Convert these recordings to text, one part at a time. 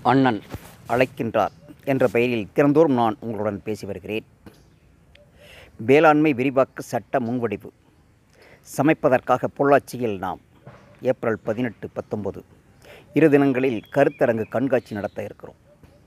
அண்ணன் அழைக்கின்றார் என்ற பெயரில் திறந்தோறும் நான் உங்களுடன் பேசி வருகிறேன் வேளாண்மை விரிவாக்க சட்ட முன்வடிவு சமைப்பதற்காக பொள்ளாச்சியில் நாம் ஏப்ரல் பதினெட்டு பத்தொன்பது இரு தினங்களில் கருத்தரங்கு கண்காட்சி நடத்த இருக்கிறோம்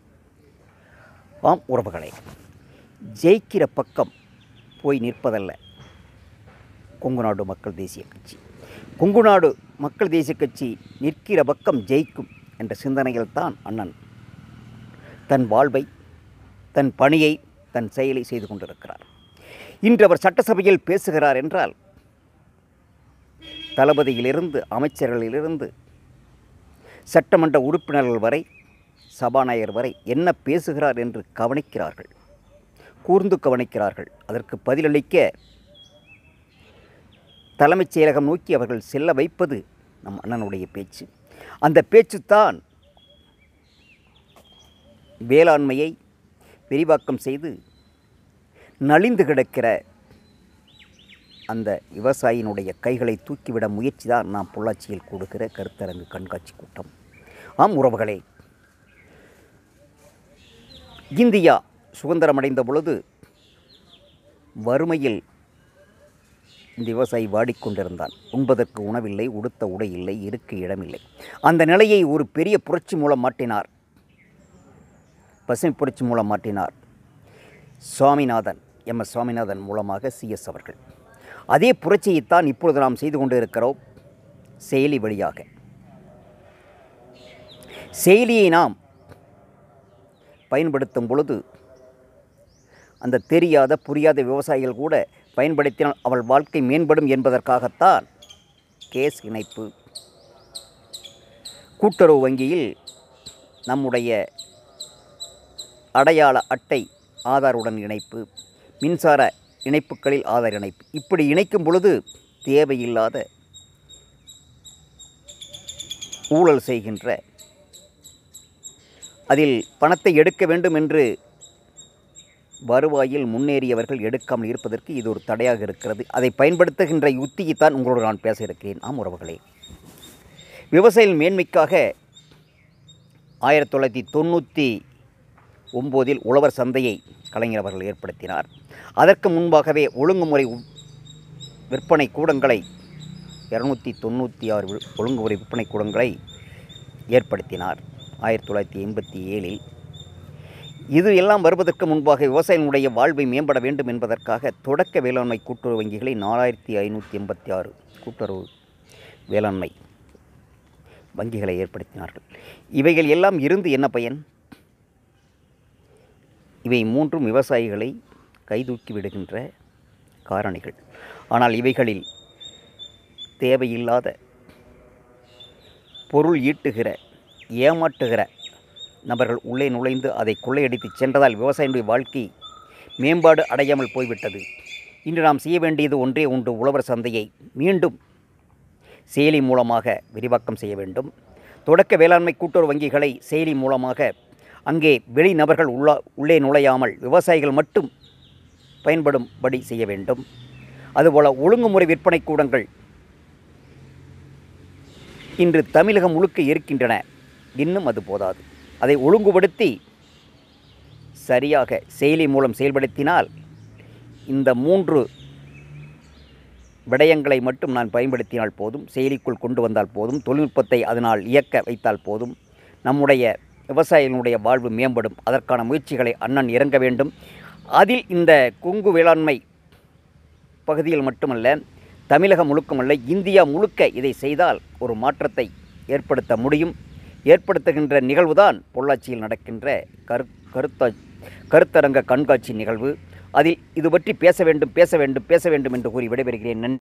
ஆம் உறவுகளே ஜெயிக்கிற பக்கம் போய் நிற்பதல்ல கொங்கு நாடு மக்கள் தேசிய கட்சி கொங்கு நாடு மக்கள் தேசிய கட்சி நிற்கிற பக்கம் ஜெயிக்கும் என்ற சிந்தனையில் தான் அண்ணன் தன் வாழ்வை தன் பணியை தன் செயலை செய்து கொண்டிருக்கிறார் இன்று அவர் சட்டசபையில் பேசுகிறார் என்றால் தளபதியிலிருந்து அமைச்சர்களிலிருந்து சட்டமன்ற உறுப்பினர்கள் வரை சபாநாயகர் வரை என்ன பேசுகிறார் என்று கவனிக்கிறார்கள் கூர்ந்து கவனிக்கிறார்கள் அதற்கு பதிலளிக்க தலைமைச் செயலகம் நோக்கி அவர்கள் செல்ல வைப்பது நம் அண்ணனுடைய பேச்சு அந்த பேச்சுத்தான் வேளாண்மையை விரிவாக்கம் செய்து நலிந்து கிடக்கிற அந்த விவசாயினுடைய கைகளை தூக்கிவிட முயற்சி தான் நாம் பொள்ளாச்சியில் கூடுகிற கருத்தரங்கு கண்காட்சி கூட்டம் ஆம் உறவுகளே இந்தியா சுதந்திரமடைந்த பொழுது வறுமையில் இந்த விவசாயி வாடிக்கொண்டிருந்தான் உண்பதற்கு உணவில்லை உடுத்த உடை இல்லை இருக்க இடமில்லை அந்த நிலையை ஒரு பெரிய புரட்சி மூலம் மாற்றினார் பசுமை புரட்சி மூலம் மாற்றினார் சுவாமிநாதன் எம் எஸ் சுவாமிநாதன் மூலமாக சிஎஸ் அவர்கள் அதே புரட்சியைத்தான் இப்பொழுது நாம் செய்து கொண்டு இருக்கிறோம் செயலி வழியாக செயலியை நாம் பயன்படுத்தும் பொழுது அந்த தெரியாத புரியாத விவசாயிகள் கூட பயன்படுத்தினால் அவள் வாழ்க்கை மேம்படும் என்பதற்காகத்தான் கேஸ் இணைப்பு கூட்டுறவு வங்கியில் நம்முடைய அடையாள அட்டை ஆதாருடன் இணைப்பு மின்சார இணைப்புகளில் ஆதார் இணைப்பு இப்படி இணைக்கும் பொழுது தேவையில்லாத ஊழல் செய்கின்ற அதில் பணத்தை எடுக்க வேண்டும் என்று வருவாயில் முன்னேறியவர்கள் எடுக்காமல் இருப்பதற்கு இது ஒரு தடையாக இருக்கிறது அதை பயன்படுத்துகின்ற யுத்தியைத்தான் உங்களோடு நான் பேச இருக்கிறேன் ஆம் உறவுகளே விவசாயிகள் மேன்மைக்காக ஆயிரத்தி தொள்ளாயிரத்தி தொண்ணூற்றி ஒம்போதில் உழவர் சந்தையை கலைஞர் அவர்கள் ஏற்படுத்தினார் அதற்கு முன்பாகவே ஒழுங்குமுறை உ- விற்பனை கூடங்களை இரநூத்தி தொண்ணூற்றி ஆறு வி- ஒழுங்குமுறை விற்பனை கூடங்களை ஏற்படுத்தினார் ஆயிரத்தி தொள்ளாயிரத்தி எண்பத்தி ஏழில் இது எல்லாம் வருவதற்கு முன்பாக விவசாயிகளுடைய வாழ்வை மேம்பட வேண்டும் என்பதற்காக தொடக்க வேளாண்மை கூட்டுறவு வங்கிகளை நாலாயிரத்தி ஐநூற்றி எண்பத்தி ஆறு கூட்டுறவு வேளாண்மை வங்கிகளை ஏற்படுத்தினார்கள் இவைகள் எல்லாம் இருந்து என்ன பயன் இவை மூன்றும் விவசாயிகளை கைதூக்கி விடுகின்ற காரணிகள் ஆனால் இவைகளில் தேவையில்லாத பொருள் ஈட்டுகிற ஏமாற்றுகிற நபர்கள் உள்ளே நுழைந்து அதை கொள்ளையடித்து சென்றதால் விவசாயினுடைய வாழ்க்கை மேம்பாடு அடையாமல் போய்விட்டது இன்று நாம் செய்ய வேண்டியது ஒன்றே ஒன்று உழவர் சந்தையை மீண்டும் செயலி மூலமாக விரிவாக்கம் செய்ய வேண்டும் தொடக்க வேளாண்மை கூட்டுறவு வங்கிகளை செயலி மூலமாக அங்கே வெளி நபர்கள் உள்ள உள்ளே நுழையாமல் விவசாயிகள் மட்டும் பயன்படும்படி செய்ய வேண்டும் அதுபோல ஒழுங்குமுறை விற்பனை கூடங்கள் இன்று தமிழகம் முழுக்க இருக்கின்றன இன்னும் அது போதாது அதை ஒழுங்குபடுத்தி சரியாக செயலி மூலம் செயல்படுத்தினால் இந்த மூன்று விடயங்களை மட்டும் நான் பயன்படுத்தினால் போதும் செயலிக்குள் கொண்டு வந்தால் போதும் தொழில்நுட்பத்தை அதனால் இயக்க வைத்தால் போதும் நம்முடைய விவசாயிகளுடைய வாழ்வு மேம்படும் அதற்கான முயற்சிகளை அண்ணன் இறங்க வேண்டும் அதில் இந்த கொங்கு வேளாண்மை பகுதியில் மட்டுமல்ல தமிழகம் முழுக்கமல்ல இந்தியா முழுக்க இதை செய்தால் ஒரு மாற்றத்தை ஏற்படுத்த முடியும் ஏற்படுத்துகின்ற நிகழ்வுதான் பொள்ளாச்சியில் நடக்கின்ற கரு கருத்த கருத்தரங்க கண்காட்சி நிகழ்வு அதில் இது பற்றி பேச வேண்டும் பேச வேண்டும் பேச வேண்டும் என்று கூறி விடைபெறுகிறேன் நன்றி